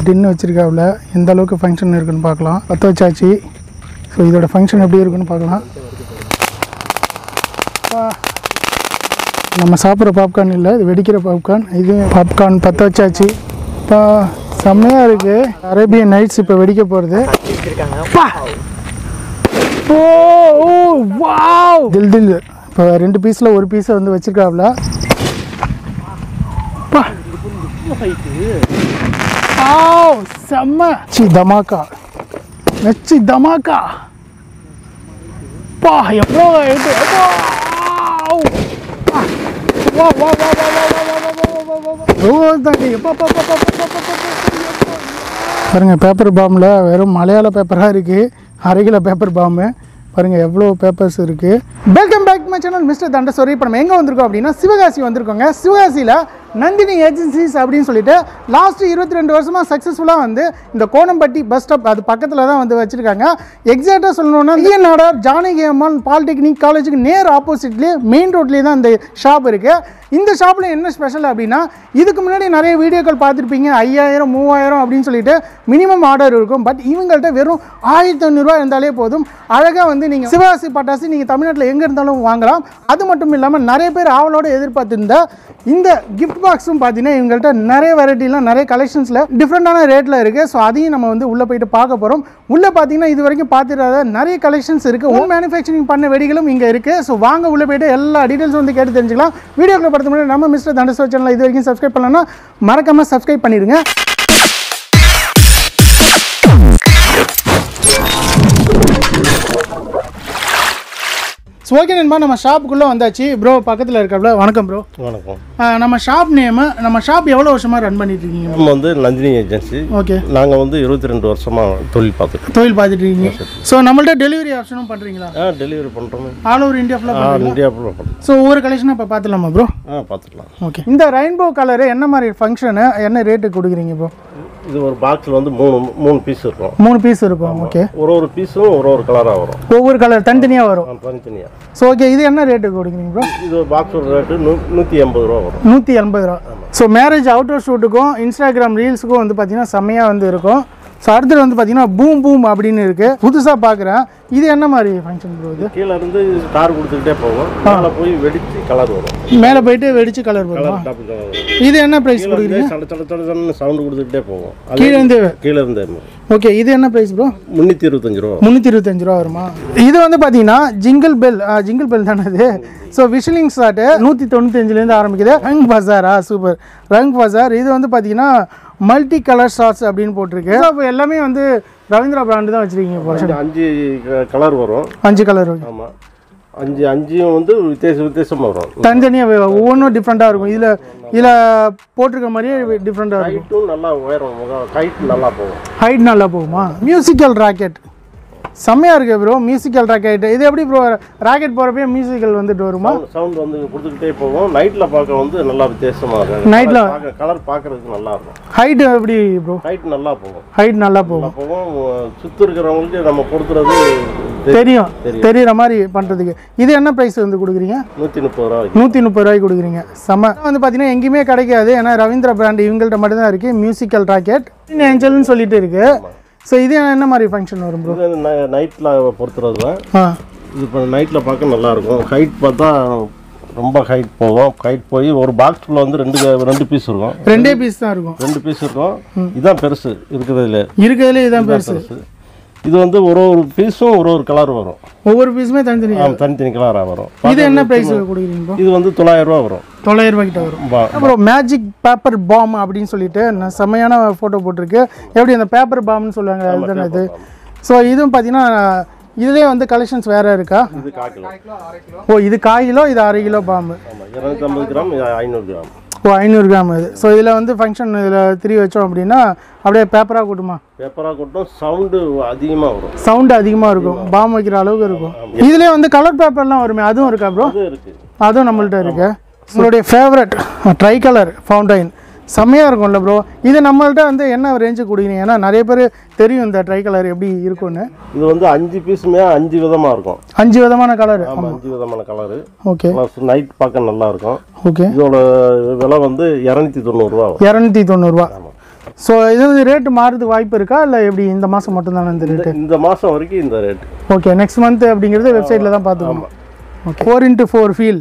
டின்னு வச்சுருக்காப்புல எந்த அளவுக்கு ஃபங்க்ஷன் இருக்குன்னு பார்க்கலாம் பற்ற வச்சாச்சு ஸோ இதோட ஃபங்க்ஷன் எப்படி இருக்குன்னு பார்க்கலாம் அப்பா. நம்ம சாப்பிட்ற பாப்கார்ன் இல்லை இது வெடிக்கிற பாப்கார்ன் இது பாப்கார்ன் பற்ற வச்சாச்சு இப்போ செம்மையாக இருக்குது அரேபியன் நைட்ஸ் இப்போ வெடிக்க போகிறது ஓ ஓ வாவ் தில் தில் இப்போ ரெண்டு பீஸில் ஒரு பீஸை வந்து வச்சிருக்காப்ல பா ஆவ் செம்ம சி தமாக்கா நச்சு தமாக்கா பா எவ்வளோ இது வாவ். பா. வா வா வா வா வா வா வா வா வா வா வா வா. ஓ தாண்டி எப்பா பா பா பா பா பா பா பா. பாருங்க பேப்பர் பாம்பில் வெறும் மலையாள பேப்பராக இருக்குது அரை கிலோ பேப்பர் பாம்பு பாருங்க எவ்வளோ பேப்பர்ஸ் இருக்குது welcome back my channel mister Thandasori இப்போ நம்ம எங்கே வந்திருக்கோம் அப்படின்னா சிவகாசி வந்திருக்கோங்க சிவகாசியில் நந்தினி ஏஜென்சிஸ் அப்படின்னு சொல்லிட்டு லாஸ்ட் இருபத்தி ரெண்டு வருஷமாக சக்ஸஸ்ஃபுல்லாக வந்து இந்த கோணம்பட்டி பஸ் ஸ்டாப் அது பக்கத்தில் தான் வந்து வச்சுருக்காங்க எக்ஸாக்டாக சொல்லணும்னா ஐயன் நாடார் ஜானகி அம்மான் பாலிடெக்னிக் காலேஜுக்கு நேர் ஆப்போசிட்லேயே மெயின் ரோட்லேயே தான் இந்த ஷாப் இருக்குது இந்த ஷாப்பில் என்ன ஸ்பெஷல் அப்படின்னா இதுக்கு முன்னாடி நிறைய வீடியோக்கள் பார்த்துருப்பீங்க ஐயாயிரம் மூவாயிரம் அப்படின்னு சொல்லிட்டு மினிமம் ஆர்டர் இருக்கும் பட் இவங்கள்ட்ட வெறும் ஆயிரத்தி ஐநூறுரூவா இருந்தாலே போதும் அழகாக வந்து நீங்கள் சிவகாசி பட்டாசு நீங்கள் தமிழ்நாட்டில் எங்கே இருந்தாலும் வாங்கலாம் அது மட்டும் இல்லாமல் நிறைய பேர் ஆவலோட எதிர்பார்த்துருந்த இந்த கிஃப்ட் பாக்ஸும் பார்த்தீங்கன்னா இவங்கள்ட்ட நிறைய வெரைட்டிலாம் நிறைய கலெக்ஷன்ஸில் டிஃப்ரெண்ட்டான ரேட்டில் இருக்குது ஸோ அதையும் நம்ம வந்து உள்ளே போயிட்டு பார்க்க போகிறோம் உள்ளே பார்த்தீங்கன்னா இது வரைக்கும் பார்த்துடாத நிறைய கலெக்ஷன்ஸ் இருக்குது ஹோம் மேனுஃபேக்சரிங் பண்ண வெடிகளும் இங்கே இருக்குது ஸோ வாங்க உள்ளே போயிட்டு எல்லா டீட்டெயில்ஸும் வந்து கேட்டு தெரிஞ்சுக்கலாம் வீடியோக்குள்ள படுத்த முன்னாடி நம்ம மிஸ்டர் தண்டசோ சேனல் இது வரைக்கும் சப்ஸ்கிரைப் பண்ணலன்னா மறக்காமல் சப்ஸ்கிரைப் பண்ணிடுங்க ஸோ ஓகே நண்பா நம்ம ஷாப்புக்குள்ளே வந்தாச்சு ப்ரோ பக்கத்தில் இருக்காப்ல வணக்கம் ப்ரோ வணக்கம் நம்ம ஷாப் நேமு நம்ம ஷாப் எவ்வளோ வருஷமாக ரன் பண்ணிட்டு இருக்கீங்க நம்ம வந்து நந்தினி ஏஜென்சி ஓகே நாங்கள் வந்து இருபத்தி ரெண்டு வருஷமாக தொழில் பார்த்துட்டு தொழில் பார்த்துட்டு இருக்கீங்க ஸோ நம்மள்ட்ட டெலிவரி ஆப்ஷனும் பண்ணுறீங்களா ஆ டெலிவரி பண்ணுறோமே ஆல் ஓவர் இந்தியா ஃபுல்லாக ஆ இந்தியா ஃபுல்லாக பண்ணுறோம் ஸோ ஒவ்வொரு கலெக்ஷனும் இப்போ பார்த்துலாமா ப்ரோ ஆ பார்த்துக்கலாம் ஓகே இந்த ரெயின்போ கலரு என்ன மாதிரி ஃபங்க்ஷனு என்ன ரேட்டு கொடுக்குறீங்க ப்ரோ இது ஒரு பாக்ஸில் வந்து மூணு மூணு பீஸ் இருக்கும் மூணு பீஸ் இருக்கும் ஓகே ஒரு ஒரு பீஸும் ஒரு ஒரு கலராக வரும் ஒவ்வொரு கலர் தனித்தனியாக வரும் ஆ, தனித்தனியாக ஸோ ஓகே இது என்ன ரேட்டு கொடுக்குறீங்க ப்ரோ இது ஒரு பாக்ஸோட ரேட்டு நூ நூற்றி எண்பது ரூபா வரும் நூற்றி எண்பது ரூபா ஸோ மேரேஜ் அவுட்டர் ஷூட்டுக்கும் இன்ஸ்டாகிராம் ரீல்ஸுக்கும் வந்து பார்த்தீங்கன்னா செம்மையாக வந்து இருக்கும் ஸோ அடுத்தது வந்து பார்த்தீங்கன்னா பூம் பூம் அப்படின்னு இருக்குது புதுசாக பார்க்குறேன் இது என்ன மாதிரி ஃபங்க்ஷன் ப்ரோ இது கீழே இருந்து ஸ்டார் கொடுத்துக்கிட்டே போகும் மேலே போய் வெடிச்சு கலர் வரும் மேலே போயிட்டு வெடிச்சு கலர் வருமா கலர் டாப்பு கலர் வரும் இது என்ன ப்ரைஸ் கீழே கொடுக்குறீங்க இருந்து சட சட சட சடன்னு சவுண்டு கொடுத்துக்கிட்டே போகும் அது கீழே இருந்து கீழே இருந்தே ஓகே இது என்ன ப்ரைஸ் ப்ரோ முந்நூற்றி இருபத்தஞ்சு ரூபா முந்நூற்றி இருபத்தஞ்சு ரூபா வருமா இது வந்து பார்த்தீங்கன்னா ஜிங்கிள் பெல் ஜிங்கிள் பெல் தானே இது ஸோ விஷலிங் ஷாட்டு நூற்றி தொண்ணூத்தஞ்சுலேருந்து ஆரம்பிக்குது ரங் பஜாரா சூப்பர் ரங் பஜார் இது வந்து பார்த்தீங்கன்னா மல்டி கலர் ஷார்ட்ஸ் அப்படின்னு போட்டிருக்கு So, அப்போ எல்லாமே வந்து ரவீந்திரா பிராண்டு தான் வச்சுருக்கீங்க போல அஞ்சு அஞ்சு கலர் வரும் அஞ்சு கலர் ஆமாம் அஞ்சு அஞ்சும் வந்து வித்தியாச வித்தியாசமாக வரும் தனித்தனியாக ஒவ்வொன்றும் டிஃப்ரெண்ட்டாக இருக்கும் இதில் இதில் போட்டிருக்க மாதிரியே டிஃப்ரெண்ட்டாக இருக்கும் கைட்டும் நல்லா உயரம் முகம் கைட் நல்லா போகும் ஹைட் நல்லா போகுமா மியூசிக்கல் ராக்கெட் செம்மையாக இருக்கு ப்ரோ மியூசிக்கல் ராக்கெட் இது எப்படி ப்ரோ ராக்கெட் போகிறப்பே மியூசிக்கல் வந்துட்டு வருமா சவுண்ட் வந்து கொடுத்துக்கிட்டே போகும் நைட்டில் பார்க்க வந்து நல்லா வித்தியாசமா இருக்கும் Nightல? பார்க்க கலர் பார்க்கறதுக்கு நல்லா இருக்கும் ஹைட் எப்படி ப்ரோ கைட் நல்லா போகும் ஹைட் நல்லா போகும் நல்லா போகும் சுற்றி இருக்கிறவங்களுக்கு நம்ம கொடுக்குறது தெரியும் தெரியுற மாதிரி பண்ணுறதுக்கு இது என்ன ப்ரைஸ் வந்து கொடுக்குறீங்க நூற்றி முப்பது ரூபா நூற்றி முப்பது ரூபாய்க்கு கொடுக்குறீங்க செம்ம வந்து பார்த்தீங்கன்னா எங்கேயுமே கிடைக்காது ஏன்னா ரவீந்திரா பிராண்ட் இவங்கள்ட்ட மட்டும்தான் இருக்குது மியூசிக்கல் ராக்கெட் ஏஞ்சல்னு சொல்லிட்டு இருக்கு ஸோ இது என்ன மாதிரி ஃபங்க்ஷன் வரும் ப்ரோ இது நைட்டில் பொறுத்துறது தான் ஆ இது இப்போ நைட்டில் பார்க்க நல்லா இருக்கும் ஹைட் பார்த்தா ரொம்ப ஹைட் போகும் ஹைட் போய் ஒரு பாக்ஸ்குள்ளே வந்து ரெண்டு ரெண்டு பீஸ் இருக்கும் ரெண்டே பீஸ் தான் இருக்கும் ரெண்டு பீஸ் இருக்கும் இதுதான் பெருசு இருக்கிறதுல இருக்கிறதுலே இதுதான் பெருசு பெருசு இது வந்து ஒரு ஒரு பீஸும் ஒரு ஒரு கலர் வரும் ஒவ்வொரு பீஸுமே தனித்தனி ஆ, தனித்தனி கலராக வரும் இது என்ன ப்ரைஸ் கொடுக்குறீங்க ப்ரோ இது வந்து தொள்ளாயிரம் ரூபா வரும் தொள்ளாயிரம் ரூபாய்க்கிட்ட வரும் பா- அப்புறம் மேஜிக் பேப்பர் பாம் அப்படின்னு சொல்லிட்டு நான் செம்மையான ஃபோட்டோ போட்டிருக்கு எப்படி அந்த பேப்பர் பாம்னு சொல்லுவாங்க அதுதானே இது ஸோ இதுவும் பார்த்தீங்கன்னா இதுலேயே வந்து கலெக்ஷன்ஸ் வேறு இருக்கா இது கால் கிலோ ஓ இது கால் கிலோ இது அரை கிலோ பாம்பு ஆமாம் இரநூத்தி ஐம்பது கிராம் இது ஐநூறு கிராம் ஓ ஐநூறு கிராம் இது ஸோ இதில் வந்து ஃபங்க்ஷன் இதில் திரி வச்சோம் அப்படின்னா அப்படியே பேப்பராக கூட்டுமா பேப்பராக கொட்டும் சவுண்டு அதிகமாக வரும் சவுண்டு அதிகமாக இருக்கும் பாம் வைக்கிற அளவுக்கு இருக்கும் இதுலேயே வந்து கலர் பேப்பர்லாம் வருமே அதுவும் இருக்கா ப்ரோ அது இருக்குது அதுவும் நம்மள்ட்ட இருக்கு உங்களுடைய ஃபேவரட் ட்ரை கலர் ஃபவுண்டைன் செம்மையாக இருக்கும்ல ப்ரோ இது நம்மள்ட்ட வந்து என்ன ரேஞ்சு கொடுக்குறீங்க ஏன்னா நிறைய பேர் தெரியும் இந்த ட்ரை கலர் எப்படி இருக்கும்னு இது வந்து அஞ்சு பீஸுமே அஞ்சு விதமாக இருக்கும் அஞ்சு விதமான கலர் ஆமாம் அஞ்சு விதமான கலரு ஓகே ப்ளஸ் நைட் பார்க்க நல்லா இருக்கும் ஓகே இதோட விலை வந்து இரநூத்தி தொண்ணூறுரூவா வரும் இரநூத்தி தொண்ணூறுரூவா ஸோ இது வந்து ரேட்டு மாறுறதுக்கு வாய்ப்பு இருக்கா இல்லை எப்படி இந்த மாதம் மட்டும்தானே இந்த ரேட்டு இந்த- இந்த மாதம் வரைக்கும் இந்த ரேட் ஓகே நெக்ஸ்ட் மந்த் அப்படிங்கிறது வெப்சைட்டில் தான் பார்த்துக்கணும் okay four into four feel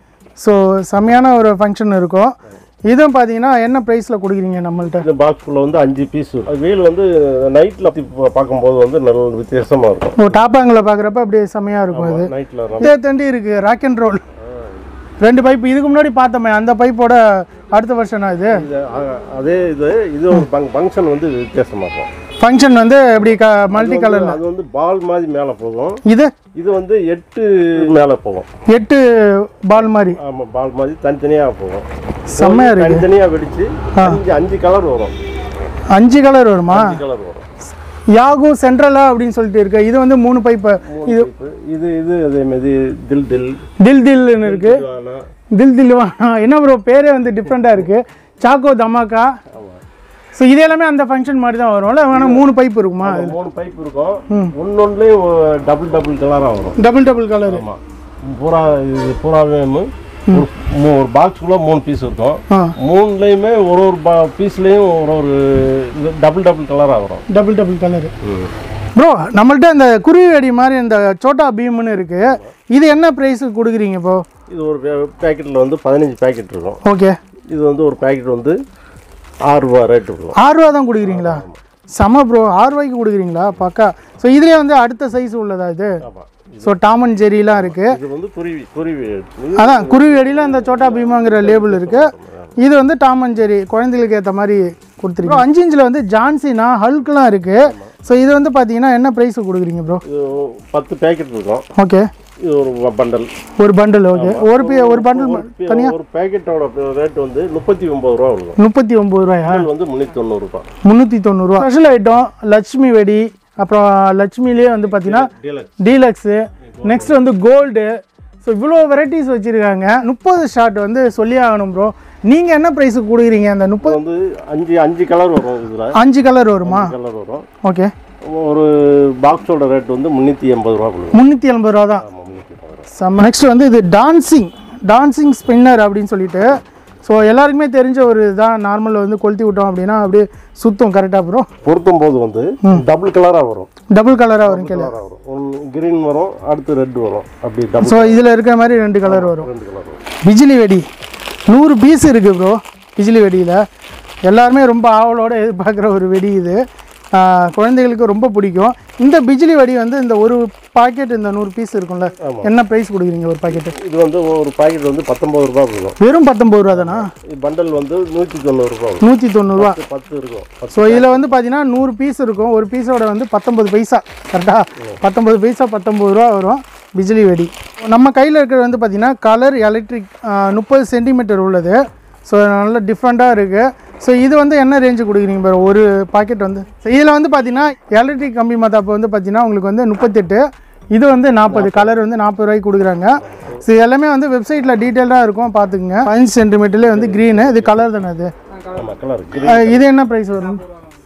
so செம்மையான ஒரு ஃபங்க்ஷன் இருக்கும் இதுவும் பார்த்தீங்கன்னா என்ன ப்ரைஸில் கொடுக்குறீங்க நம்மள்ட்ட இந்த பாக்ஸ்குள்ள வந்து அஞ்சு பீஸ் வீல் வந்து நைட்டில் பார்க்கும்போது வந்து நல்ல வித்தியாசமாக இருக்கும் ஓ டாப்பாங்கில் பார்க்குறப்ப அப்படியே செம்மையாக இருக்கும் இது நைட்டில் இதே தண்டி இருக்குது ராக் அண்ட் ரோல் ரெண்டு பைப் இதுக்கு முன்னாடி பார்த்தோமே அந்த பைப்போட அடுத்த வருஷனா இது இது அ- அதே இது இது ஒரு ஃபங்க்ஷன் வந்து வித்தியாசமாக இருக்கும் ஃபங்க்ஷன் வந்து எப்படி க மல்டி கலரில் அது வந்து பால் மாதிரி மேலே போகும் இது இது வந்து எட்டு மேலே போகும் எட்டு பால் மாதிரி ஆமாம் பால் மாதிரி தனித்தனியாக போகும் செம்மையா இருக்கு தனித்தனியாக வெடிச்சு அஞ்சு அஞ்சு கலர் வரும் அஞ்சு கலர் வருமா அஞ்சு கலர் வரும் யாகு சென்ட்ரலா அப்படின்னு சொல்லிட்டு இருக்கு இது வந்து மூணு பைப்பு இது இப்ப இது இது அதே மாதிரி தில் தில் தில் தில்னு இருக்கு இதுவானா, தில் தில்வா என்ன ப்ரோ பேரே வந்து டிஃப்ரெண்ட்டாக இருக்கு சாக்கோ தமாக்கா ஆமா. ஸோ இது எல்லாமே அந்த ஃபங்க்ஷன் மாதிரி தான் வரும்ல ஆனால் மூணு பைப் இருக்குமா ஆமா, மூணு பைப் இருக்கும் ஒன்னொன்னுலேயும் டபுள் டபுள் கலராக வரும் டபுள் டபுள் கலர் ஆமாம் பூரா இது பூராவே ஒரு மூ- ஒரு பாக்ஸ்குள்ளே மூணு பீஸ் இருக்கும் ஆ மூணுலேயுமே ஒரு ஒரு பா பீஸ்லேயும் ஒரு ஒரு டபுள் டபுள் கலராக வரும் டபுள் டபுள் கலரு ப்ரோ நம்மள்ட்ட இந்த குருவி வெடி மாதிரி இந்த சோட்டா பீம்னு இருக்கு இது என்ன ப்ரைஸுக்கு கொடுக்குறீங்க இப்போ இது ஒரு பேக்கெட்டில் வந்து பதினஞ்சு பேக்கெட் இருக்கும் ஓகே இது வந்து ஒரு பேக்கெட் வந்து ஆறு ரூபா ரேட் இருக்கும் ஆறு ரூபா தான் கொடுக்குறீங்களா செம ப்ரோ ஆறு ரூபாய்க்கு கொடுக்குறீங்களா பக்கா ஸோ இதுலேயே வந்து அடுத்த சைஸ் உள்ளதா இது ஆமாம் ஸோ டாமன் ஜெரிலாம் இருக்கு இது வந்து குருவி குருவி இது அதான் குருவி வெடியில் அந்த சோட்டா பீமாங்கிற லேபிள் இருக்கு இது வந்து டாமன் ஜெரி குழந்தைகளுக்கு ஏற்ற மாதிரி கொடுத்துருக்கோம் அஞ்சு இன்ச்சில் வந்து ஜான்சினா ஹல்க்லாம் இருக்கு ஸோ இது வந்து பார்த்தீங்கன்னா என்ன ப்ரைஸுக்கு கொடுக்குறீங்க ப்ரோ இது பத்து பேக்கெட் இருக்கும் ஓகே இது ஒரு பண்டல் ஒரு பண்டில் ஓகே ஒரு பி ஒரு பண்டில் ஒரு பேக்கெட்டோட ரேட் வந்து முப்பத்தி ஒம்பது ரூபா வரும் முப்பத்தி ஒம்பது ரூபாயா பண்டல் வந்து முந்நூற்றி தொண்ணூறுபா முந்நூற்றி தொண்ணூறுரூவா ஸ்பெஷல் ஐட்டம் லட்சுமி வெடி அப்புறம் லட்சுமிலேயே வந்து பார்த்தீங்கன்னா டீலக்ஸ் டீலக்ஸு நெக்ஸ்ட் வந்து கோல்டு ஸோ இவ்வளோ வெரைட்டிஸ் வச்சுருக்காங்க முப்பது ஷார்ட் வந்து சொல்லி ஆகணும் ப்ரோ நீங்கள் என்ன ப்ரைஸுக்கு கொடுக்குறீங்க அந்த முப்பது வந்து அஞ்சு அஞ்சு கலர் வரும் இதில் அஞ்சு கலர் வருமா கலர் வரும் ஓகே ஒரு பாக்ஸோட ரேட் வந்து முந்நூற்றி எண்பது ரூபா கொடுக்கும் முந்நூற்றி எண்பது ரூபா தான் ஆமாம் முந்நூற்றி எண்பது ரூபா செம்ம நெக்ஸ்ட் வந்து இது டான்சிங் டான்சிங் ஸ்பின்னர் அப்படின்னு சொல்லிட்டு ஸோ எல்லாருக்குமே தெரிஞ்ச ஒரு இதான் நார்மல் வந்து கொளுத்தி விட்டோம் அப்படின்னா அப்படியே சுத்தம் கரெக்டாக ப்ரோ பொருத்தும் போது வந்து டபுள் கலராக வரும் டபுள் கலராக வரும் கீழே கலராக வரும் ஒன்று கிரீன் வரும் அடுத்து ரெட் வரும் அப்படி டபுள் ஸோ இதில் இருக்கிற மாதிரி ரெண்டு கலர் வரும் ரெண்டு கலர் வரும் பிஜிலி வெடி நூறு பீஸ் இருக்குது ப்ரோ பிஜிலி வெடியில் எல்லாருமே ரொம்ப ஆவலோட எதிர்பார்க்குற ஒரு வெடி இது ஆஹ் குழந்தைகளுக்கு ரொம்ப பிடிக்கும் இந்த பிஜிலி வெடி வந்து இந்த ஒரு பாக்கெட் இந்த நூறு பீஸ் இருக்கும்ல என்ன ப்ரைஸ் கொடுக்குறீங்க ஒரு பாக்கெட்டு இது வந்து ஒரு பாக்கெட் வந்து பத்தொம்பது ரூபா கொடுக்கும் வெறும் பத்தொம்பது ரூபா தானா இது பண்டல் வந்து நூற்றி தொண்ணூறு ரூபா வரும் நூற்றி தொண்ணூறுரூவா பத்து பத்து இருக்கும் பத்து ஸோ இதில் வந்து பார்த்தீங்கன்னா நூறு பீஸ் இருக்கும் ஒரு பீஸோட வந்து பத்தொம்பது பைசா கரெக்டாக பத்தொம்பது பைசா பத்தொம்பது ரூபா வரும் பிஜிலி வெடி நம்ம கையில் இருக்கிறது வந்து பார்த்தீங்கன்னா கலர் எலக்ட்ரிக் முப்பது சென்டிமீட்டர் உள்ளது ஸோ நல்ல டிஃப்ரெண்ட்டாக இருக்குது ஸோ இது வந்து என்ன ரேஞ்சு கொடுக்குறீங்க பாரு ஒரு பாக்கெட் வந்து ஸோ இதில் வந்து பார்த்தீங்கன்னா எலக்ட்ரிக் கம்பி மத்தாப்பு வந்து பார்த்தீங்கன்னா உங்களுக்கு வந்து முப்பத்தெட்டு இது வந்து நாற்பது கலர் வந்து நாற்பது ரூபாய்க்கு கொடுக்குறாங்க ஸோ இது எல்லாமே வந்து வெப்சைட்டில் டீட்டெயிலாக இருக்கும் பார்த்துக்குங்க பதினஞ்சு சென்டிமீட்டர்லேயே வந்து க்ரீனு இது கலர் தானே அது ஆமாம் கலர் அஹ் இது என்ன ப்ரைஸ் வரும்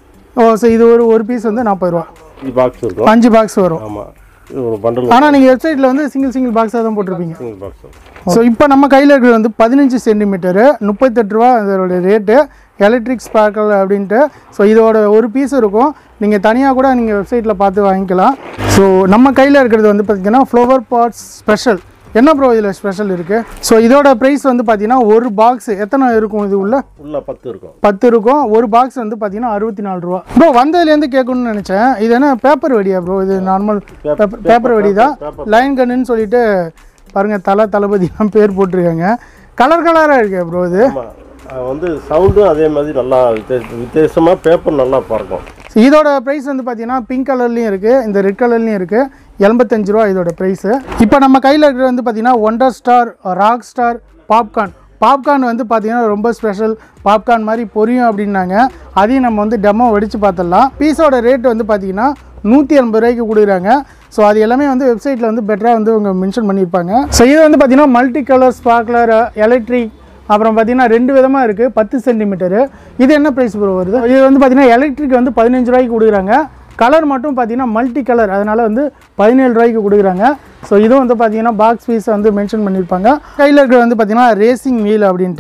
ஓ ஸோ இது ஒரு ஒரு பீஸ் வந்து நாற்பது ரூபா இது பாக்ஸ் இருக்கும் அஞ்சு பாக்ஸ் வரும் ஆமாம் இது ஒரு பண்டல் ஆனால் நீங்கள் வெப்சைட்டில் வந்து சிங்கிள் சிங்கிள் பாக்ஸாக தான் போட்டிருப்பீங்க சிங்கிள் பாக்ஸ் வரும் ஸோ இப்போ நம்ம கையில் இருக்கிறது வந்து பதினஞ்சு சென்டிமீட்டரு முப்பத்தெட்டு ரூபா அதோட ரேட்டு எலக்ட்ரிக் ஸ்பார்க்கல் அப்படின்ட்டு ஸோ இதோட ஒரு பீஸ் இருக்கும் நீங்கள் தனியாக கூட நீங்கள் வெப்சைட்டில் பார்த்து வாங்கிக்கலாம் ஸோ நம்ம கையில் இருக்கிறது வந்து பார்த்திங்கன்னா ஃப்ளவர் பாட்ஸ் ஸ்பெஷல் என்ன ப்ரோ இதில் ஸ்பெஷல் இருக்குது ஸோ இதோட ப்ரைஸ் வந்து பார்த்தீங்கன்னா ஒரு பாக்ஸ் எத்தனை இருக்கும் இது உள்ள உள்ள பத்து இருக்கும் பத்து இருக்கும் ஒரு பாக்ஸ் வந்து பார்த்தீங்கன்னா அறுபத்தி நாலு ரூபா ப்ரோ வந்ததுலேருந்து கேட்கணும்னு நினச்சேன் இது என்ன பேப்பர் வெடியா ப்ரோ இது நார்மல் பேப்பர் வெடி தான் லைன் கன்னுன்னு சொல்லிட்டு பாருங்கள் தலை தளபதிலாம் பேர் போட்டிருக்காங்க கலர் கலராக இருக்கு ப்ரோ இது ஆமாம் வந்து சவுண்டும் அதே மாதிரி நல்லா வித்தியாச வித்தியாசமாக பேப்பர் நல்லா பறக்கும் So, இதோட ப்ரைஸ் வந்து பார்த்தீங்கன்னா பிங்க் கலர்லேயும் இருக்குது இந்த ரெட் கலர்லேயும் இருக்குது எண்பத்தஞ்சு ரூபா இதோட ப்ரைஸு இப்போ நம்ம கையில் இருக்கிறது வந்து பார்த்தீங்கன்னா wonder star rock star popcorn popcorn வந்து பார்த்தீங்கன்னா ரொம்ப ஸ்பெஷல் பாப்கார்ன் மாதிரி பொரியும் அப்படின்னாங்க அதையும் நம்ம வந்து டெமோ வெடிச்சு பார்த்துடலாம் பீஸோட ரேட் வந்து பார்த்தீங்கன்னா நூற்றி எண்பது ரூபாய்க்கு கொடுக்குறாங்க ஸோ அது எல்லாமே வந்து வெப்சைட்டில் வந்து பெட்டராக வந்து அவங்க மென்ஷன் பண்ணியிருப்பாங்க ஸோ இது வந்து பார்த்தீங்கன்னா மல்டி கலர் ஸ்பார்க்லர் எலக்ட்ரிக் அப்புறம் பார்த்தீங்கன்னா ரெண்டு விதமாக இருக்குது பத்து சென்டிமீட்டரு இது என்ன ப்ரைஸ் ப்ரோ வருது இது வந்து பார்த்தீங்கன்னா எலக்ட்ரிக் வந்து பதினஞ்சு ரூபாய்க்கு கொடுக்குறாங்க கலர் மட்டும் பார்த்தீங்கன்னா மல்டி கலர் அதனால் வந்து பதினேழு ரூபாய்க்கு கொடுக்குறாங்க ஸோ இதுவும் வந்து பார்த்தீங்கன்னா பாக்ஸ் பீஸ் வந்து மென்ஷன் பண்ணியிருப்பாங்க கையில் இருக்கிறது வந்து பார்த்தீங்கன்னா ரேசிங் வீல் அப்படின்ட்டு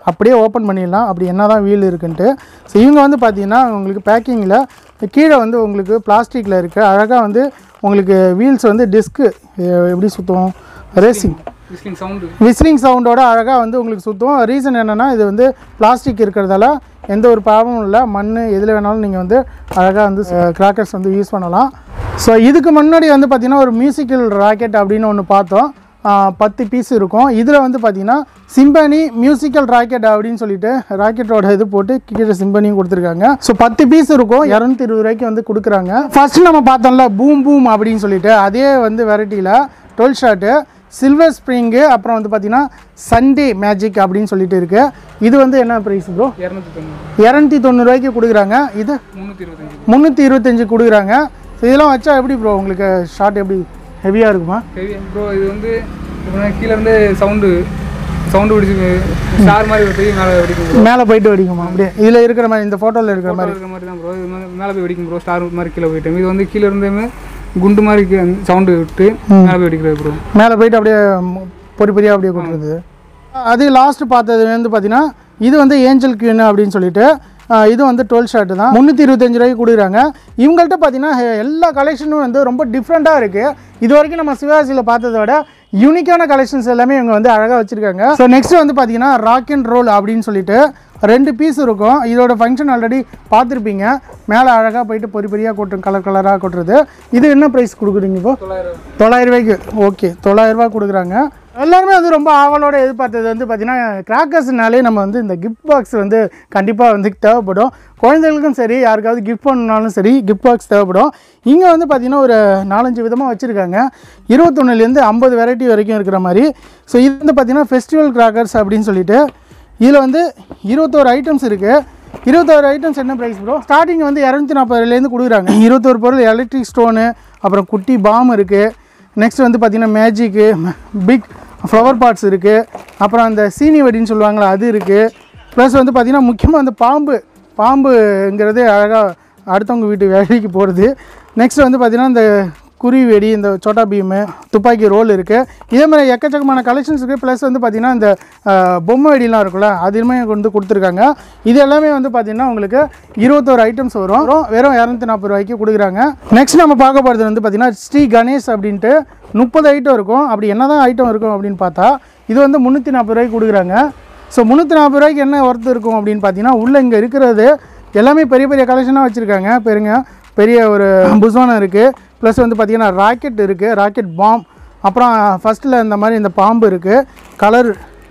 அப்படியே ஓப்பன் பண்ணிடலாம் அப்படி என்ன தான் வீல் இருக்குன்ட்டு ஸோ இவங்க வந்து பார்த்தீங்கன்னா உங்களுக்கு பேக்கிங்கில் கீழே வந்து உங்களுக்கு பிளாஸ்டிக்கில் இருக்குது அழகாக வந்து உங்களுக்கு வீல்ஸ் வந்து டிஸ்க்கு எப்படி சுற்றும் ரேசிங் விஸ்லிங் சவுண்டு விஸ்லிங் சவுண்டோட அழகாக வந்து உங்களுக்கு சுற்றும் ரீசன் என்னென்னா இது வந்து பிளாஸ்டிக் இருக்கிறதால எந்த ஒரு ப்ராப்ளமும் இல்லை மண் எதில் வேணாலும் நீங்கள் வந்து அழகாக வந்து கிராக்கர்ஸ் வந்து யூஸ் பண்ணலாம் ஸோ இதுக்கு முன்னாடி வந்து பார்த்திங்கன்னா ஒரு மியூசிக்கல் ராக்கெட் அப்படின்னு ஒன்று பார்த்தோம் ஆஹ் பத்து பீஸ் இருக்கும் இதில் வந்து பார்த்திங்கன்னா சிம்பனி மியூசிக்கல் ராக்கெட் அப்படின்னு சொல்லிட்டு ராக்கெட்டோட இது போட்டு கீழே சிம்பனியும் கொடுத்துருக்காங்க ஸோ பத்து பீஸ் இருக்கும் இரநூத்தி இருபது ரூபாய்க்கு வந்து கொடுக்குறாங்க ஃபர்ஸ்ட் நம்ம பார்த்தோம்ல பூம் பூம் அப்படின்னு சொல்லிட்டு அதே வந்து வெரைட்டியில் டுவெல் ஷார்ட்டு சில்வர் ஸ்ப்ரிங்கு அப்புறம் வந்து பார்த்தீங்கன்னா சண்டே மேஜிக் அப்படின்னு சொல்லிட்டு இருக்கு இது வந்து என்ன ப்ரைஸ் ப்ரோ இரநூத்தி தொண்ணூறு இரநூத்தி தொண்ணூறுரூவாய்க்கு கொடுக்குறாங்க இது முந்நூற்றி இருபத்தஞ்சி முந்நூற்றி இருபத்தஞ்சு கொடுக்குறாங்க ஸோ இதெல்லாம் வச்சா எப்படி ப்ரோ உங்களுக்கு ஷார்ட் எப்படி ஹெவியாக இருக்குமா ஹெவி ப்ரோ இது வந்து இப்போ கீழே இருந்து சவுண்டு சவுண்டு பிடிச்சி ஸ்டார் மாதிரி ஒரு பெரிய மேலே வெடிக்கும் ப்ரோ மேலே போயிட்டு வெடிக்குமா அப்படியே இதில் இருக்கிற மாதிரி இந்த ஃபோட்டோவில் இருக்கிற மாதிரி இருக்கிற மாதிரி தான் ப்ரோ இது மேலே மேலே போய் வெடிக்கும் ப்ரோ ஸ்டார் மாதிரி கீழே போயிட்டு இது வந்து கீழே இருந்தே குண்டு மாதிரி சவுண்டு விட்டு மேலே போய் வெடிக்கிறது ப்ரோ மேலே போயிட்டு அப்படியே ம், பொறி பொறியாக அப்படியே கொடுக்குறது அது லாஸ்ட் பார்த்தது வந்து பார்த்தீங்கன்னா இது வந்து ஏஞ்சல் கியூன் அப்படின்னு சொல்லிட்டு ஆஹ், இது வந்து டுவெல் ஷர்ட் தான் முந்நூற்றி இருபத்தஞ்சு ரூபாய்க்கு கொடுக்குறாங்க இவங்கள்ட்ட பார்த்தீங்கன்னா ஹே- எல்லா கலெக்ஷனும் வந்து ரொம்ப டிஃப்ரெண்ட்டாக இருக்குது இது வரைக்கும் நம்ம சிவகாசியில் பார்த்ததை விட யூனிக்கான கலெக்ஷன்ஸ் எல்லாமே இவங்க வந்து அழகாக வச்சுருக்காங்க ஸோ நெக்ஸ்ட் வந்து பார்த்தீங்கன்னா ராக் அண்ட் ரோல் அப்படின்னு சொல்லிட்டு ரெண்டு பீஸ் இருக்கும் இதோட ஃபங்க்ஷன் ஆல்ரெடி பார்த்துருப்பீங்க மேலே அழகாக போயிட்டு பொறி பொறியாக கொட்டும் கலர் கலராக கொட்டுறது இது என்ன ப்ரைஸ் கொடுக்குறீங்க இப்போ தொள்ளாயிரம் தொள்ளாயிரம் ரூபாய்க்கு ஓகே தொள்ளாயிரம் ரூபாய் கொடுக்குறாங்க எல்லாருமே வந்து ரொம்ப ஆவலோட எதிர்பார்த்தது வந்து பார்த்தீங்கன்னா கிராக்கர்ஸ்னாலே நம்ம வந்து இந்த கிஃப்ட் பாக்ஸ் வந்து கண்டிப்பாக வந்து தேவைப்படும் குழந்தைகளுக்கும் சரி யாருக்காவது கிஃப்ட் பண்ணாலும் சரி கிஃப்ட் பாக்ஸ் தேவைப்படும் இங்கே வந்து பார்த்திங்கன்னா ஒரு நாலஞ்சு விதமாக வச்சுருக்காங்க இருபத்தொன்னுலேருந்து ஐம்பது வெரைட்டி வரைக்கும் இருக்கிற மாதிரி ஸோ இது வந்து பார்த்திங்கன்னா ஃபெஸ்டிவல் கிராக்கர்ஸ் அப்படின்னு சொல்லிட்டு இதில் வந்து இருபத்தோரு ஐட்டம்ஸ் இருக்குது இருபத்தோரு ஐட்டம்ஸ் என்ன ப்ரைஸ் ப்ரோ ஸ்டார்டிங் வந்து இரநூத்தி நாற்பதுலேருந்து கொடுக்குறாங்க இருபத்தோரு பொருள் எலக்ட்ரிக் ஸ்டோனு அப்புறம் குட்டி பாம் இருக்குது நெக்ஸ்ட் வந்து பார்த்திங்கன்னா மேஜிக்கு பிக் ஃப்ளவர் பாட்ஸ் இருக்குது அப்புறம் அந்த சீனி வெடின்னு சொல்லுவாங்களே அது இருக்குது ப்ளஸ் வந்து பார்த்திங்கன்னா முக்கியமாக அந்த பாம்பு பாம்புங்கிறது அழகாக அடுத்தவங்க வீட்டு வேலைக்கு போகிறது நெக்ஸ்ட் வந்து பார்த்திங்கன்னா இந்த குருவி வெடி இந்த சோட்டா பீமு துப்பாக்கி ரோல் இருக்குது இதே மாதிரி எக்கச்சக்கமான கலெக்ஷன்ஸ் இருக்குது ப்ளஸ் வந்து பார்த்திங்கன்னா இந்த அஹ், பொம்மை வெடிலாம் இருக்குல்ல அதுவுமே கொண்டு கொடுத்துருக்காங்க இது எல்லாமே வந்து பார்த்திங்கன்னா உங்களுக்கு இருபத்தோரு ஐட்டம்ஸ் வரும் வெறும் வெறும் இரநூத்தி நாற்பது ரூபாய்க்கு கொடுக்குறாங்க நெக்ஸ்ட் நம்ம பார்க்க போகிறது வந்து பார்த்திங்கன்னா ஸ்ரீ கணேஷ் அப்படின்ட்டு முப்பது ஐட்டம் இருக்கும் அப்படி என்ன தான் ஐட்டம் இருக்கும் அப்படின்னு பார்த்தா இது வந்து முந்நூற்றி நாற்பது ரூபாய்க்கு கொடுக்குறாங்க ஸோ முந்நூற்றி நாற்பது ரூபாய்க்கு என்ன ஒர்த்து இருக்கும் அப்படின்னு பார்த்தீங்கன்னா உள்ளே இங்கே இருக்கிறது எல்லாமே பெரிய பெரிய கலெக்ஷனாக வச்சுருக்காங்க பெருங்க பெரிய ஒரு புஸ்வானம் இருக்குது ப்ளஸ் வந்து பார்த்திங்கன்னா ராக்கெட் இருக்குது ராக்கெட் பாம் அப்புறம் ஃபஸ்ட்டில் இந்த மாதிரி இந்த பாம்பு இருக்குது கலர்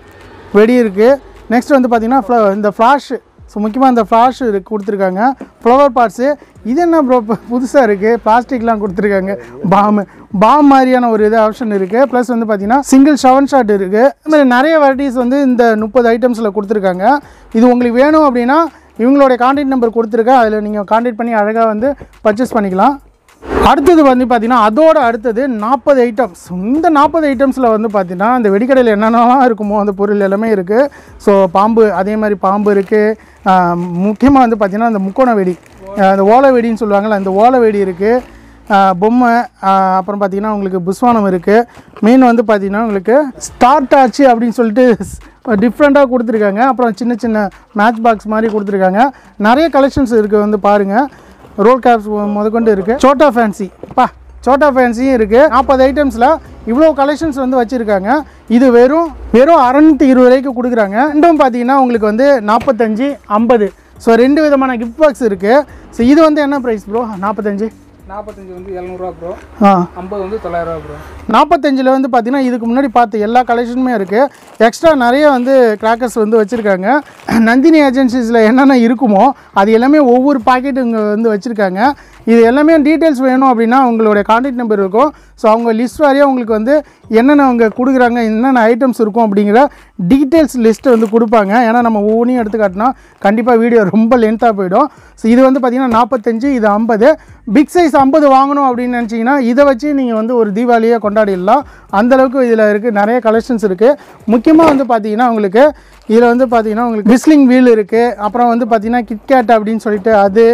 வெடி இருக்குது நெக்ஸ்ட் வந்து பார்த்திங்கன்னா ஃப்ள இந்த ஃப்ளாஷ் ஸோ முக்கியமாக இந்த ஃப்ளாஷ் இருக்கு கொடுத்துருக்காங்க ஃப்ளவர் பார்ட்ஸு இது என்ன ப்ரோ புதுசாக இருக்குது பிளாஸ்டிக்லாம் கொடுத்துருக்காங்க பாம் பாம் மாதிரியான ஒரு இது ஆப்ஷன் இருக்குது ப்ளஸ் வந்து பார்த்திங்கன்னா சிங்கிள் செவன் ஷாட் இருக்குது இது மாதிரி நிறைய வெரைட்டிஸ் வந்து இந்த முப்பது ஐட்டம்ஸில் கொடுத்துருக்காங்க இது உங்களுக்கு வேணும் அப்படின்னா இவங்களுடைய கான்டாக்ட் நம்பர் கொடுத்துருக்கேன் அதில் நீங்கள் கான்டாக்ட் பண்ணி அழகாக வந்து பர்ச்சேஸ் பண்ணிக்கலாம் அடுத்தது வந்து பார்த்தீங்கன்னா அதோட அடுத்தது நாற்பது ஐட்டம்ஸ் இந்த நாற்பது ஐட்டம்ஸில் வந்து பார்த்தீங்கன்னா இந்த வெடிக்கடையில் என்னென்னலாம் இருக்குமோ அந்த பொருள் எல்லாமே இருக்குது ஸோ பாம்பு அதே மாதிரி பாம்பு இருக்குது முக்கியமாக வந்து பார்த்தீங்கன்னா அந்த முக்கோண வெடி ஆஹ் அந்த ஓலை வெடின்னு சொல்லுவாங்கள்ல அந்த ஓலை வெடி இருக்குது பொம்மை ஆஹ் அப்புறம் பார்த்தீங்கன்னா உங்களுக்கு புஸ்வானம் இருக்குது மெயின் வந்து பார்த்தீங்கன்னா உங்களுக்கு ஸ்டார்ட் ஆச்சு அப்படின்னு சொல்லிட்டு டிஃப்ரெண்ட்டாக கொடுத்துருக்காங்க அப்புறம் சின்ன சின்ன மேட்ச் பாக்ஸ் மாதிரி கொடுத்துருக்காங்க நிறைய கலெக்ஷன்ஸ் இருக்குது வந்து பாருங்கள் ரோல் கேப்ஸ் முதற்கொண்டு இருக்குது சோட்டா ஃபேன்சி பா சோட்டா ஃபேன்சியும் இருக்குது நாற்பது ஐட்டம்ஸில் இவ்வளோ கலெக்ஷன்ஸ் வந்து வச்சுருக்காங்க இது வெறும் வெறும் அறநூற்றி இருபது ரூபாய்க்கு கொடுக்குறாங்க ரெண்டும் பார்த்தீங்கன்னா உங்களுக்கு வந்து நாற்பத்தஞ்சு ஐம்பது ஸோ ரெண்டு விதமான கிஃப்ட் பாக்ஸ் இருக்குது ஸோ இது வந்து என்ன ப்ரைஸ் ப்ரோ நாற்பத்தஞ்சு நாற்பத்தஞ்சு வந்து எழுநூறுவா ப்ரோ ஆ ஐம்பது வந்து தொள்ளாயிரரூவா ப்ரோ நாற்பத்தஞ்சில் வந்து பார்த்தீங்கன்னா இதுக்கு முன்னாடி பார்த்த எல்லா கலெக்ஷனுமே இருக்குது எக்ஸ்ட்ரா நிறைய வந்து கிராக்கர்ஸ் வந்து வச்சுருக்காங்க நந்தினி ஏஜென்சிஸில் என்னென்ன இருக்குமோ அது எல்லாமே ஒவ்வொரு பாக்கெட் இங்கே வந்து வச்சுருக்காங்க இது எல்லாமே டீட்டெயில்ஸ் வேணும் அப்படின்னா உங்களுடைய கான்டாக்ட் நம்பர் இருக்கும் ஸோ அவங்க லிஸ்ட் வாரியாக உங்களுக்கு வந்து என்னென்ன அவங்க கொடுக்குறாங்க என்னென்ன ஐட்டம்ஸ் இருக்கும் அப்படிங்கிற டீட்டெயில்ஸ் லிஸ்ட்டு வந்து கொடுப்பாங்க ஏன்னா நம்ம ஒவ்வொன்றையும் எடுத்து காட்டினா கண்டிப்பாக வீடியோ ரொம்ப லென்த்தாக போயிடும் ஸோ இது வந்து பார்த்திங்கன்னா நாற்பத்தஞ்சு இது ஐம்பது பிக் சைஸ் ஐம்பது வாங்கணும் அப்படின்னு நினச்சிங்கன்னா இதை வச்சு நீங்கள் வந்து ஒரு தீபாவளியை கொண்டாடிடலாம் அந்தளவுக்கு இதில் இருக்குது நிறைய கலெக்ஷன்ஸ் இருக்குது முக்கியமாக வந்து பார்த்தீங்கன்னா உங்களுக்கு இதில் வந்து பார்த்தீங்கன்னா உங்களுக்கு விஸ்லிங் வீல் இருக்குது அப்புறம் வந்து பார்த்தீங்கன்னா கிட்கேட் அப்படின்னு சொல்லிட்டு அது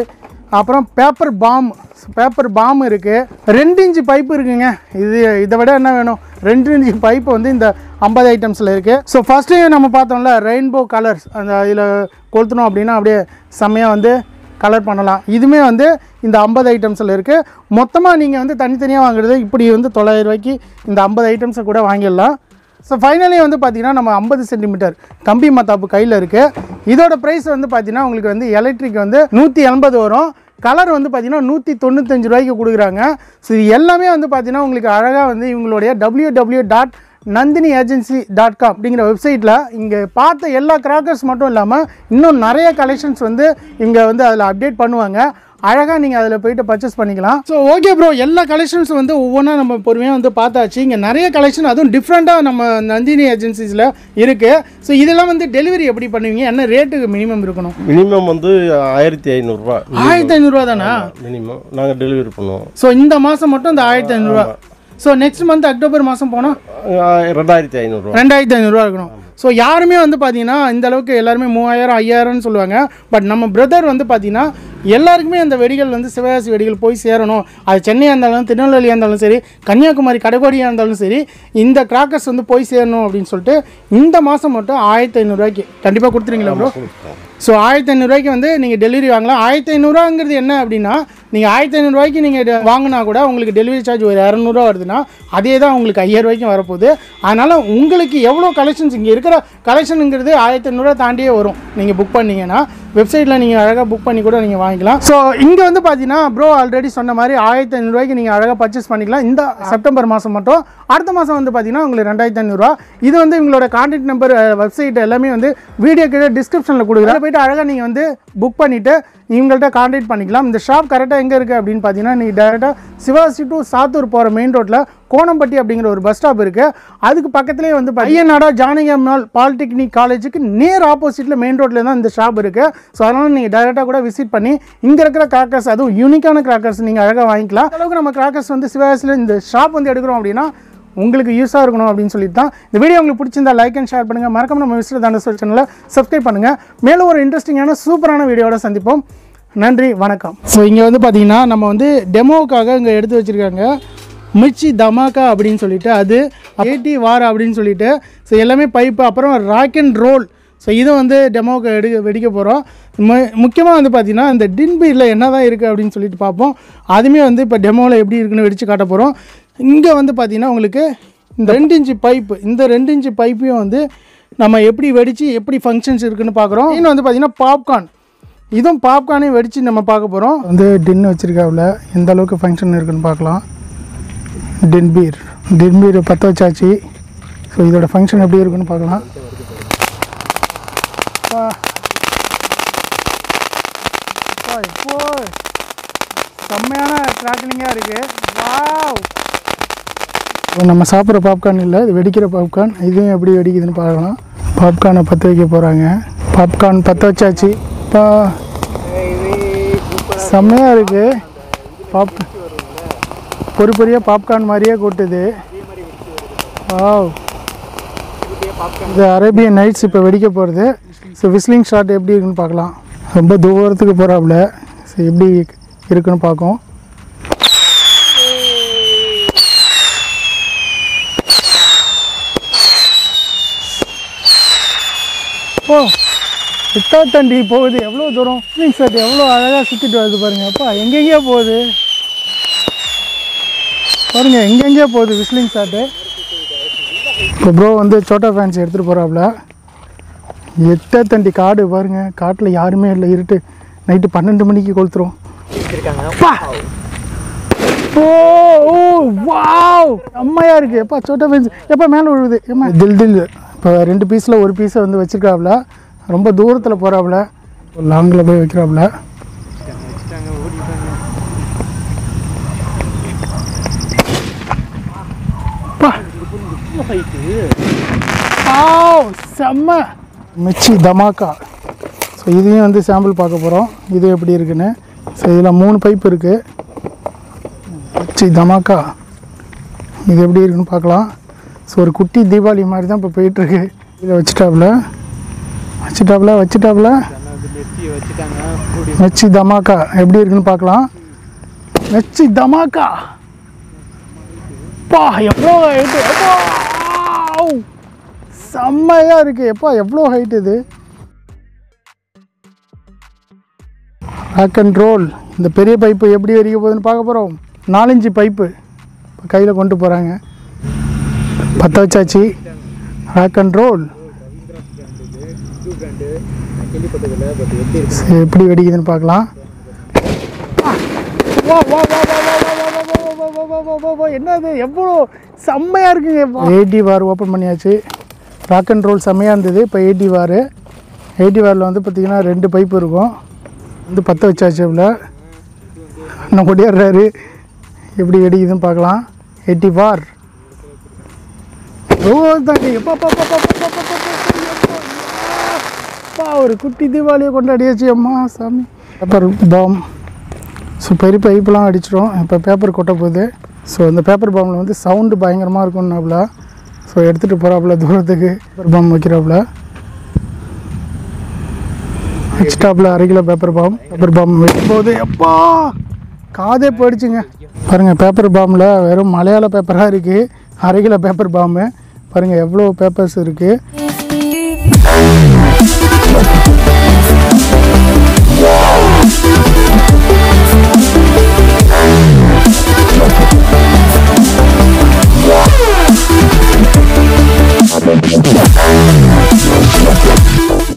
அப்புறம் பேப்பர் பாம் பேப்பர் பாம் இருக்குது ரெண்டு இன்ச்சு பைப்பு இருக்குங்க இது இதை விட என்ன வேணும் ரெண்டு இன்ச்சு பைப்பு வந்து இந்த ஐம்பது ஐட்டம்ஸில் இருக்குது ஸோ ஃபஸ்ட்டு நம்ம பார்த்தோம்ல ரெயின்போ கலர்ஸ் அந்த இதில் கொளுத்தணும் அப்படின்னா அப்படியே செம்மையாக வந்து கலர் பண்ணலாம் இதுவுமே வந்து இந்த ஐம்பது ஐட்டம்ஸில் இருக்குது மொத்தமாக நீங்கள் வந்து தனித்தனியாக வாங்குறது இப்படி வந்து தொள்ளாயிரம் ரூபாய்க்கு இந்த ஐம்பது ஐட்டம்ஸை கூட வாங்கிடலாம் ஸோ ஃபைனலி வந்து பார்த்தீங்கன்னா நம்ம ஐம்பது சென்டிமீட்டர் கம்பி மத்தாப்பு கையில் இருக்குது இதோட ப்ரைஸ் வந்து பார்த்தீங்கன்னா உங்களுக்கு வந்து எலக்ட்ரிக் வந்து நூற்றி எண்பது வரும் கலர் வந்து பார்த்தீங்கன்னா நூற்றி தொண்ணூத்தஞ்சு ரூபாய்க்கு கொடுக்குறாங்க ஸோ இது எல்லாமே வந்து பார்த்தீங்கன்னா உங்களுக்கு அழகாக வந்து இவங்களுடைய W W dot Nandini agency dot com அப்படிங்கிற வெப்சைட்டில் இங்கே பார்த்த எல்லா கிராக்கர்ஸ் மட்டும் இல்லாமல் இன்னும் நிறைய கலெக்ஷன்ஸ் வந்து இங்கே வந்து அதில் அப்டேட் பண்ணுவாங்க அழகாக நீங்கள் அதில் போயிட்டு பர்ச்சேஸ் பண்ணிக்கலாம் ஸோ ஓகே ப்ரோ எல்லா கலெக்ஷன்ஸ் வந்து ஒவ்வொன்றா நம்ம பொறுமையாக வந்து பார்த்தாச்சு இங்கே நிறைய கலெக்ஷன் அதுவும் டிஃப்ரெண்ட்டாக நம்ம நந்தினி ஏஜென்சிஸில் இருக்குது ஸோ இதெல்லாம் வந்து டெலிவரி எப்படி பண்ணுவீங்க என்ன ரேட்டுக்கு மினிமம் இருக்கணும் மினிமம் வந்து ஆயிரத்தி ஐநூறுரூவா ஆயிரத்தி ஐநூறுரூவா தானா மினிமம் நாங்கள் டெலிவரி பண்ணுவோம் ஸோ இந்த மாதம் மட்டும் இந்த ஆயிரத்தி ஐநூறுரூவா ஸோ நெக்ஸ்ட் மந்த் அக்டோபர் மாதம் போனால் ஆஹ் ரெண்டாயிரத்தி ஐநூறுரூவா ரெண்டாயிரத்தி ஐநூறுரூவா இருக்கணும் ஸோ யாருமே வந்து பார்த்தீங்கன்னா இந்த அளவுக்கு எல்லாருமே மூவாயிரம் ஐயாயிரம்னு சொல்லுவாங்க பட் நம்ம பிரதர் வந்து பார்த்தீங்கன்னா எல்லாருக்குமே அந்த வெடிகள் வந்து சிவகாசி வெடிகள் போய் சேரணும் அது சென்னையாக இருந்தாலும் திருநெல்வேலியாக இருந்தாலும் சரி கன்னியாகுமரி கடைக்கோடியாக இருந்தாலும் சரி இந்த கிராக்கர்ஸ் வந்து போய் சேரணும் அப்படின்னு சொல்லிட்டு இந்த மாதம் மட்டும் ஆயிரத்தி ஐநூறுரூவாய்க்கு கண்டிப்பாக கொடுத்துருங்களா ப்ரோ ஸோ ஆயிரத்தி ஐநூறுரூவாய்க்கு வந்து நீங்கள் டெலிவரி வாங்கலாம் ஆயிரத்தி ஐநூறுரூவாங்கிறது என்ன அப்படின்னா நீங்கள் ஆயிரத்தி ஐநூறுரூவாய்க்கு நீங்கள் வாங்கினா கூட உங்களுக்கு டெலிவரி சார்ஜ் ஒரு இரநூறுவா வருதுன்னா அதே தான் உங்களுக்கு ஐயாயிரரூவாய்க்கும் வரப்போகுது அதனால் உங்களுக்கு எவ்வளோ கலெக்ஷன்ஸ் இங்கே இருக்கிற கலெக்ஷனுங்கிறது ஆயிரத்தி ஐநூறுரூவா தாண்டியே வரும் நீங்கள் புக் பண்ணீங்கன்னா வெப்சைட்டில் நீங்கள் அழகாக புக் பண்ணி கூட நீங்கள் வாங்கிக்கலாம் ஸோ இங்கே வந்து பார்த்தீங்கன்னா ப்ரோ ஆல்ரெடி சொன்ன மாதிரி ஆயிரத்தி ஐநூறுரூவாய்க்கு நீங்கள் அழகாக பர்ச்சேஸ் பண்ணிக்கலாம் இந்த செப்டம்பர் மாதம் மட்டும் அடுத்த மாதம் வந்து பார்த்தீங்கன்னா உங்களுக்கு ரெண்டாயிரத்தி ஐநூறுரூவா இது வந்து உங்களோட கான்டாக்ட் நம்பர் வெப்சைட் எல்லாமே வந்து வீடியோ கீழே டிஸ்கிரிப்ஷனில் கொடுக்குறேன் போயிட்டு அழகாக நீங்கள் வந்து புக் பண்ணிவிட்டு இவங்கள்ட்ட கான்டாக்ட் பண்ணிக்கலாம் இந்த ஷாப் கரெக்டாக எங்கே இருக்குது அப்படின்னு பார்த்தீங்கன்னா நீங்கள் டேரெக்டாக சிவாசி டு சாத்தூர் போகிற மெயின் ரோட்டில் கோணம்பட்டி அப்படிங்கிற ஒரு பஸ் ஸ்டாப் இருக்குது அதுக்கு பக்கத்துலேயே வந்து ஐயனாடா ஜானகி அம்மாள் பாலிடெக்னிக் காலேஜுக்கு நேர் ஆப்போசிட்டில் மெயின் ரோட்டில் தான் இந்த ஷாப் இருக்குது ஸோ அதனால் நீங்கள் டேரெக்டாக கூட விசிட் பண்ணி இங்கே இருக்கிற கிராக்கர்ஸ் அதுவும் யூனிக்கான கிராக்கர்ஸ் நீங்கள் அழகாக வாங்கிக்கலாம் அந்த அளவுக்கு நம்ம கிராக்கர்ஸ் வந்து சிவாசியில் இந்த ஷாப் வந்து எடுக்கிறோம் அப்படின்னா உங்களுக்கு யூஸாக இருக்கணும் அப்படின்னு சொல்லிட்டு தான் இந்த வீடியோ உங்களுக்கு பிடிச்சிருந்தா லைக் அண்ட் ஷேர் பண்ணுங்கள் மறக்காம நம்ம மிஸ்டர் தாண்டஸ்வர் சேனலை சப்ஸ்கிரைப் பண்ணுங்கள் மேலும் ஒரு இன்ட்ரெஸ்டிங்கான சூப்பரான வீடியோட சந்திப்போம் நன்றி வணக்கம் ஸோ இங்கே வந்து பார்த்தீங்கன்னா நம்ம வந்து டெமோவுக்காக இங்கே எடுத்து வச்சுருக்காங்க மிர்ச்சி தமாக்கா அப்படின்னு சொல்லிட்டு அது ஏடி வார் அப்படின்னு சொல்லிட்டு ஸோ எல்லாமே பைப்பு அப்புறம் ராக் அண்ட் ரோல் ஸோ இதை வந்து டெமோவுக்கு எடு வெடிக்க போகிறோம் முக்கியமாக வந்து பார்த்திங்கன்னா இந்த டின்பீரில் என்ன தான் இருக்குது அப்படின்னு சொல்லிட்டு பார்ப்போம் அதுவுமே வந்து இப்போ டெமோவில் எப்படி இருக்குன்னு வெடித்து காட்ட போகிறோம் இங்கே வந்து பார்த்திங்கன்னா உங்களுக்கு இந்த ரெண்டு இன்ச்சு பைப்பு இந்த ரெண்டு இன்ச்சு பைப்பையும் வந்து நம்ம எப்படி வெடித்து எப்படி ஃபங்க்ஷன்ஸ் இருக்குன்னு பார்க்குறோம் இன்னும் வந்து பார்த்திங்கன்னா பாப்கார்ன் இதுவும் பாப்கார்னையும் வெடித்து நம்ம பார்க்க போகிறோம் வந்து டின் வச்சுருக்காவில் எந்த அளவுக்கு ஃபங்க்ஷன் இருக்குன்னு பார்க்கலாம் டின் பீர் டின் பீர் பற்ற வச்சாச்சு ஸோ இதோட ஃபங்க்ஷன் எப்படி இருக்குன்னு பார்க்கலாம் பா. பா, இப்போ செம்மையான ட்ராக்கிலிங்காக இருக்குது வாவ் இப்போ நம்ம சாப்பிட்ற பாப்கார்ன் இல்லை இது வெடிக்கிற பாப்கார்ன் இதுவும் எப்படி வெடிக்குதுன்னு பார்க்கலாம் பாப்கார்னை பற்ற வைக்க போகிறாங்க பாப்கார்ன் பற்ற வச்சாச்சு பா செம்மையாக இருக்குது பாப் பொறி பொறியாக பாப்கார்ன் மாதிரியே கொட்டுது வாவ் இது அரேபியன் நைட்ஸ் இப்போ வெடிக்க போகிறது ஸோ விஸ்லிங் ஷாட் எப்படி இருக்குன்னு பார்க்கலாம் ரொம்ப தூரத்துக்கு போகிறாப்புல ஸோ எப்படி இருக்குன்னு பார்க்கும் ஓ தண்டி போகுது எவ்வளோ தூரம் விஸ்லிங் ஷாட் எவ்வளோ அழகாக சுற்றிட்டு வருது பாருங்க அப்பா எங்கெங்கேயோ போகுது பாருங்க எங்கெங்கேயோ போகுது விஸ்லிங் ஷாட்டு இப்போ ப்ரோ வந்து சோட்டா ஃபேன்ஸ் எடுத்துகிட்டு போகிறாப்புல எட்ட தண்டி காடு பாருங்க காட்டில் யாருமே இல்லை இருட்டு நைட்டு பன்னெண்டு மணிக்கு கொளுத்துரும் அப்பா! ஓ ஓ வாவ் செம்மையா இருக்கு எப்பா சோட்டா ஃபேன்ஸ் எப்பா மேலே விழுவுது ஏம்மா தில் தில் இப்போ ரெண்டு பீஸில் ஒரு பீஸை வந்து வச்சிருக்காப்புல ரொம்ப தூரத்தில் போகிறாப்புல லாங்கில் போய் வைக்கிறாப்புல அப்பா ஆவ் செம்ம மிச்சி தமாக்கா ஸோ இதையும் வந்து சாம்பிள் பார்க்க போகிறோம் இது எப்படி இருக்குன்னு ஸோ இதில் மூணு பைப் இருக்குது மிச்சி தமாக்கா இது எப்படி இருக்குன்னு பார்க்கலாம் ஸோ ஒரு குட்டி தீபாவளி மாதிரி தான் இப்போ போயிட்டுருக்கு இதை வச்சுட்டாப்புல வச்சுட்டாப்புல வச்சுட்டாப்புல மெச்சி தமாக்கா எப்படி இருக்குன்னு பார்க்கலாம் மெச்சி தமாக்கா பா எவ்வளோ ஹைட்டு செம்மையாக இருக்கு எப்பா எவ்வளோ ஹைட் இது ராக் அண்ட் ரோல் இந்த பெரிய பைப்பு எப்படி வரிக்க போகுதுன்னு பார்க்க போகிறோம் நாலஞ்சு பைப்பு இப்போ கையில் கொண்டு போகிறாங்க பற்ற வச்சாச்சு ராக் அண்ட் ரோல் சரி, எப்படி வெடிக்குதுன்னு பார்க்கலாம் வா, வா, வா, வா, வா, வா, வா, வா, வா, வா, வா, வா, வா, வா, என்னது எவ்வளோ செம்மையாக இருக்குங்க எயிட்டி வார் ஓப்பன் பண்ணியாச்சு ராக் அண்ட் ரோல் செம்மையாக இருந்தது இப்போ எயிட்டி வார் எயிட்டி வாரில் வந்து பார்த்திங்கன்னா ரெண்டு பைப் இருக்கும் வந்து பற்ற வச்சாச்சு இவ்வளோ இன்னும் ஒடியாடுறாரு எப்படி வெடிக்குதுன்னு பார்க்கலாம் எயிட்டி வார் ஓ தாண்டி எப்பா பா பா பா பா பா பா பா பா அப்பா ஒரு குட்டி தீபாவளியை கொண்டாடியாச்சு அம்மா சாமி பேப்பர் பாம் ஸோ பெரிய பைப்பெலாம் அடிச்சிடும் இப்போ பேப்பர் கொட்ட போகுது ஸோ அந்த பேப்பர் பாம்பில் வந்து சவுண்டு பயங்கரமாக இருக்கும்னாப்புல ஸோ எடுத்துகிட்டு போகிறாப்புல தூரத்துக்கு பேப்பர் பாம் வைக்கிறாப்புல வச்சுட்டாப்புல அரை கிலோ பேப்பர் பாம் பேப்பர் பாம் வைக்கும்போது எப்பா காதே போயிடுச்சுங்க பாருங்கள் பேப்பர் பாம்பில் வெறும் மலையாள பேப்பராக இருக்குது அரை கிலோ பேப்பர் பாம்பு பாருங்கள் எவ்வளோ பேப்பர்ஸ் இருக்குது